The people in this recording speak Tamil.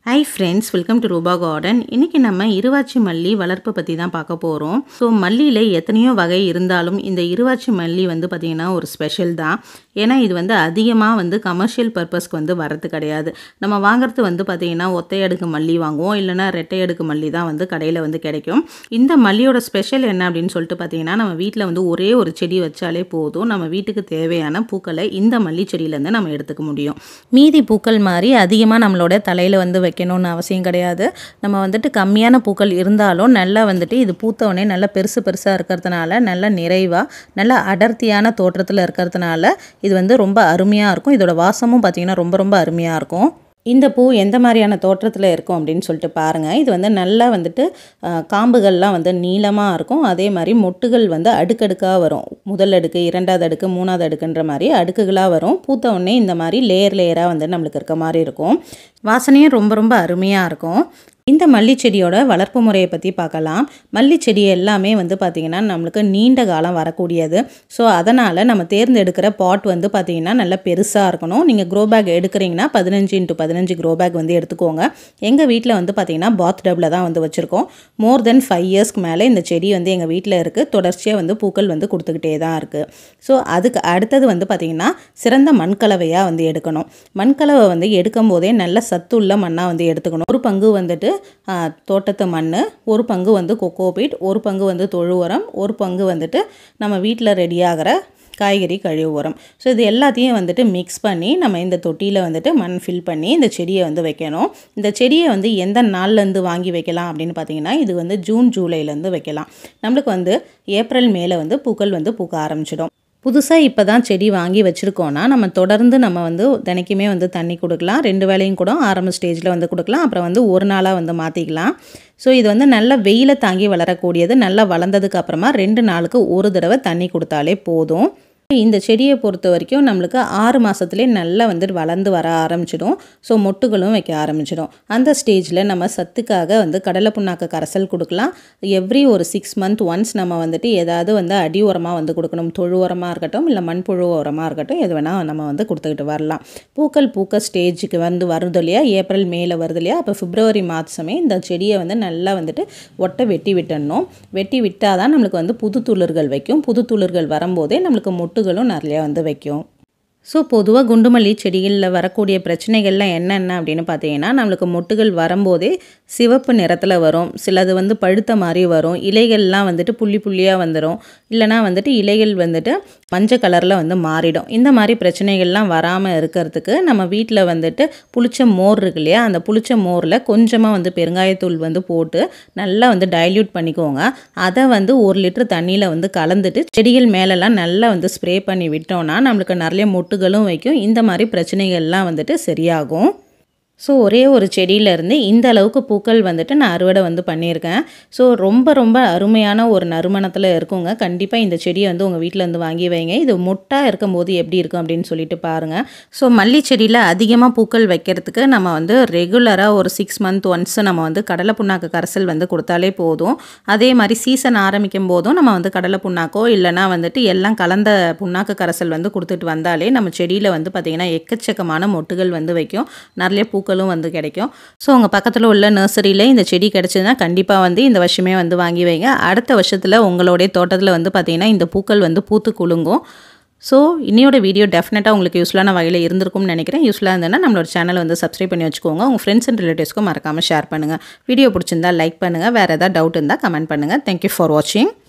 high friends welcome to Rupa garden இன்றைக்கி நம்ம இருவாச்சி மல்லி வளர்ப்பு பற்றி தான் பார்க்க போகிறோம் ஸோ மல்லியில் எத்தனையோ வகை இருந்தாலும் இந்த இருவாச்சி மல்லி வந்து பார்த்திங்கன்னா ஒரு ஸ்பெஷல் தான் ஏன்னா இது வந்து அதிகமாக வந்து கமர்ஷியல் பர்பஸ்க்கு வந்து வரது கிடையாது நம்ம வாங்குறது வந்து பார்த்திங்கன்னா ஒத்தை அடுக்கு மல்லி வாங்குவோம் இல்லைனா ரெட்டை அடுக்கு மல்லி தான் வந்து கடையில் வந்து கிடைக்கும் இந்த மல்லியோட ஸ்பெஷல் என்ன அப்படின்னு சொல்லிட்டு பார்த்திங்கன்னா நம்ம வீட்டில் வந்து ஒரே ஒரு செடி வச்சாலே போதும் நம்ம வீட்டுக்கு தேவையான பூக்களை இந்த மல்லி செடியிலேருந்து நம்ம எடுத்துக்க முடியும் மீதி பூக்கள் மாதிரி அதிகமாக நம்மளோட தலையில் வந்து வைக்கணும்னு அவசியம் கிடையாது நம்ம வந்துட்டு கம்மியான பூக்கள் இருந்தாலும் நல்லா வந்துட்டு இது பூத்தவொடனே நல்லா பெருசு பெருசாக இருக்கிறதுனால நல்ல நிறைவாக நல்ல அடர்த்தியான தோற்றத்தில் இருக்கிறதுனால இது வந்து ரொம்ப அருமையாக இருக்கும் இதோட வாசமும் பார்த்திங்கன்னா ரொம்ப ரொம்ப அருமையாக இருக்கும் இந்த பூ எந்த மாதிரியான தோற்றத்தில் இருக்கும் அப்படின்னு சொல்லிட்டு பாருங்கள் இது வந்து நல்லா வந்துட்டு அஹ், காம்புகள்லாம் வந்து நீளமாக இருக்கும் அதே மாதிரி மொட்டுகள் வந்து அடுக்கடுக்காக வரும் முதல் அடுக்கு இரண்டாவது அடுக்கு மூணாவது அடுக்குன்ற மாதிரி அடுக்குகளாக வரும் பூத்த உடனே இந்த மாதிரி லேயர் லேயராக வந்து நம்மளுக்கு இருக்க மாதிரி இருக்கும் வாசனையும் ரொம்ப ரொம்ப அருமையாக இருக்கும் இந்த மல்லி செடியோட வளர்ப்பு முறையை பற்றி பார்க்கலாம் மல்லி செடி எல்லாமே வந்து பார்த்திங்கன்னா நம்மளுக்கு நீண்ட காலம் வரக்கூடியது ஸோ அதனால் நம்ம தேர்ந்தெடுக்கிற பாட் வந்து பார்த்திங்கன்னா நல்லா பெருசாக இருக்கணும் நீங்கள் க்ரோ பேக் எடுக்கிறீங்கன்னா பதினஞ்சு இன்ட்டு பதினஞ்சு க்ரோ பேக் வந்து எடுத்துக்கோங்க எங்கள் வீட்டில் வந்து பார்த்திங்கன்னா பாத் டப்பில் தான் வந்து வச்சுருக்கோம் மோர் தென் ஃபைவ் இயர்ஸ்க்கு மேலே இந்த செடி வந்து எங்கள் வீட்டில் இருக்குது தொடர்ச்சியாக வந்து பூக்கள் வந்து கொடுத்துக்கிட்டே தான் இருக்குது ஸோ அதுக்கு அடுத்தது வந்து பார்த்திங்கன்னா சிறந்த மண்கலவையாக வந்து எடுக்கணும் மண்கலவை வந்து எடுக்கும் போதே நல்ல சத்துள்ள மண்ணாக வந்து எடுத்துக்கணும் ஒரு பங்கு வந்துட்டு ஆ, தோட்டத்து மண் ஒரு பங்கு வந்து கொக்கோபீட் ஒரு பங்கு வந்து தொழு உரம் ஒரு பங்கு வந்துட்டு நம்ம வீட்டில் ரெடியாகிற காய்கறி கழிவு உரம் ஸோ இது எல்லாத்தையும் வந்துட்டு மிக்ஸ் பண்ணி நம்ம இந்த தொட்டியில் வந்துட்டு மண் ஃபில் பண்ணி இந்த செடியை வந்து வைக்கணும் இந்த செடியை வந்து எந்த நாள்லேருந்து வாங்கி வைக்கலாம் அப்படின்னு பார்த்தீங்கன்னா இது வந்து ஜூன் ஜூலைலேருந்து வைக்கலாம் நம்மளுக்கு வந்து ஏப்ரல் மேலே வந்து பூக்கள் வந்து பூக்க ஆரம்பிச்சிடும் புதுசாக இப்போ தான் செடி வாங்கி வச்சுருக்கோன்னா நம்ம தொடர்ந்து நம்ம வந்து தினைக்குமே வந்து தண்ணி கொடுக்கலாம் ரெண்டு வேளையும் கூட ஆரம்ப ஸ்டேஜில் வந்து கொடுக்கலாம் அப்புறம் வந்து ஒரு நாளாக வந்து மாற்றிக்கலாம் ஸோ இது வந்து நல்ல வெயிலை தாங்கி வளரக்கூடியது நல்லா வளர்ந்ததுக்கு அப்புறமா ரெண்டு நாளுக்கு ஒரு தடவை தண்ணி கொடுத்தாலே போதும் இந்த செடியை பொறுத்த வரைக்கும் நம்மளுக்கு ஆறு மாதத்துலேயே நல்லா வந்துட்டு வளர்ந்து வர ஆரம்பிச்சிடும் ஸோ மொட்டுகளும் வைக்க ஆரம்பிச்சிடும் அந்த ஸ்டேஜில் நம்ம சத்துக்காக வந்து கடலை புண்ணாக்கு கரைசல் கொடுக்கலாம் எவ்ரி ஒரு சிக்ஸ் மந்த் ஒன்ஸ் நம்ம வந்துட்டு ஏதாவது வந்து அடி உரமாக வந்து கொடுக்கணும் தொழு உரமாக இருக்கட்டும் இல்லை மண்புழு உரமாக இருக்கட்டும் எது வேணால் நம்ம வந்து கொடுத்துக்கிட்டு வரலாம் பூக்கள் பூக்க ஸ்டேஜுக்கு வந்து வருது இல்லையா ஏப்ரல் மேலே வருது இல்லையா அப்போ பிப்ரவரி மாதமே இந்த செடியை வந்து நல்லா வந்துட்டு ஒட்டை வெட்டி விட்டுடணும் வெட்டி விட்டால் தான் நம்மளுக்கு வந்து புது துளிர்கள் வைக்கும் புது துளிர்கள் வரும்போதே நம்மளுக்கு மொட்டுகளும் நிறையா வந்து வைக்கும் ஸோ பொதுவாக குண்டுமல்லி செடிகளில் வரக்கூடிய பிரச்சனைகள்லாம் என்னென்ன அப்படின்னு பார்த்தீங்கன்னா நம்மளுக்கு மொட்டுகள் வரும்போதே சிவப்பு நிறத்தில் வரும் சிலது வந்து பழுத்த மாதிரி வரும் இலைகள்லாம் வந்துட்டு புள்ளி புள்ளியாக வந்துடும் இல்லைனா வந்துட்டு இலைகள் வந்துட்டு மஞ்சள் கலரில் வந்து மாறிடும் இந்த மாதிரி பிரச்சனைகள்லாம் வராமல் இருக்கிறதுக்கு நம்ம வீட்டில் வந்துட்டு புளிச்ச மோர் இருக்கு இல்லையா அந்த புளிச்ச மோரில் கொஞ்சமாக வந்து பெருங்காயத்தூள் வந்து போட்டு நல்லா வந்து டைல்யூட் பண்ணிக்கோங்க அதை வந்து ஒரு லிட்டர் தண்ணியில் வந்து கலந்துட்டு செடிகள் மேலெல்லாம் நல்லா வந்து ஸ்ப்ரே பண்ணி விட்டோம்னா நம்மளுக்கு நிறைய மொட்டுகளும் வைக்கும் இந்த மாதிரி பிரச்சனைகள்லாம் வந்துட்டு சரியாகும் ஸோ ஒரே ஒரு செடியிலேருந்து இந்த அளவுக்கு பூக்கள் வந்துட்டு நான் அறுவடை வந்து பண்ணியிருக்கேன் ஸோ ரொம்ப ரொம்ப அருமையான ஒரு நறுமணத்தில் இருக்குங்க கண்டிப்பாக இந்த செடியை வந்து உங்கள் வீட்டில் வந்து வாங்கி வைங்க இது மொட்டாக இருக்கும்போது எப்படி இருக்கும் அப்படின்னு சொல்லிட்டு பாருங்கள் ஸோ மல்லி செடியில் அதிகமாக பூக்கள் வைக்கிறதுக்கு நம்ம வந்து ரெகுலராக ஒரு சிக்ஸ் மந்த் ஒன்ஸ் நம்ம வந்து கடலை புண்ணாக்கு கரைசல் வந்து கொடுத்தாலே போதும் அதே மாதிரி சீசன் ஆரம்பிக்கும் போதும் நம்ம வந்து கடலை புண்ணாக்கோ இல்லைனா வந்துட்டு எல்லாம் கலந்த புண்ணாக்கு கரைசல் வந்து கொடுத்துட்டு வந்தாலே நம்ம செடியில் வந்து பார்த்திங்கன்னா எக்கச்சக்கமான மொட்டுகள் வந்து வைக்கும் நிறைய பூக்களும் வந்து கிடைக்கும் ஸோ உங்கள் பக்கத்தில் உள்ள நர்சரியில் இந்த செடி கிடச்சதுன்னா கண்டிப்பாக வந்து இந்த வருஷமே வந்து வாங்கி வைங்க அடுத்த வருஷத்தில் உங்களுடைய தோட்டத்தில் வந்து பார்த்திங்கன்னா இந்த பூக்கள் வந்து பூத்து குலுங்கும் ஸோ இன்னையோட வீடியோ டெஃபினட்டாக உங்களுக்கு யூஸ்ஃபுல்லான வகையில் இருந்திருக்கும்னு நினைக்கிறேன் யூஸ்ஃபுல்லாக இருந்ததுன்னா நம்மளோட சேனல் வந்து சப்ஸ்கிரைப் பண்ணி வச்சுக்கோங்க உங்கள் ஃப்ரெண்ட்ஸ் அண்ட் ரிலேட்டிவ்ஸ்க்கும் மறக்காமல் ஷேர் பண்ணுங்கள் வீடியோ பிடிச்சிருந்தா லைக் பண்ணுங்கள் வேறு ஏதாவது டவுட் இருந்தால் கமெண்ட் பண்ணுங்கள் தேங்க்யூ ஃபார் வாட்சிங்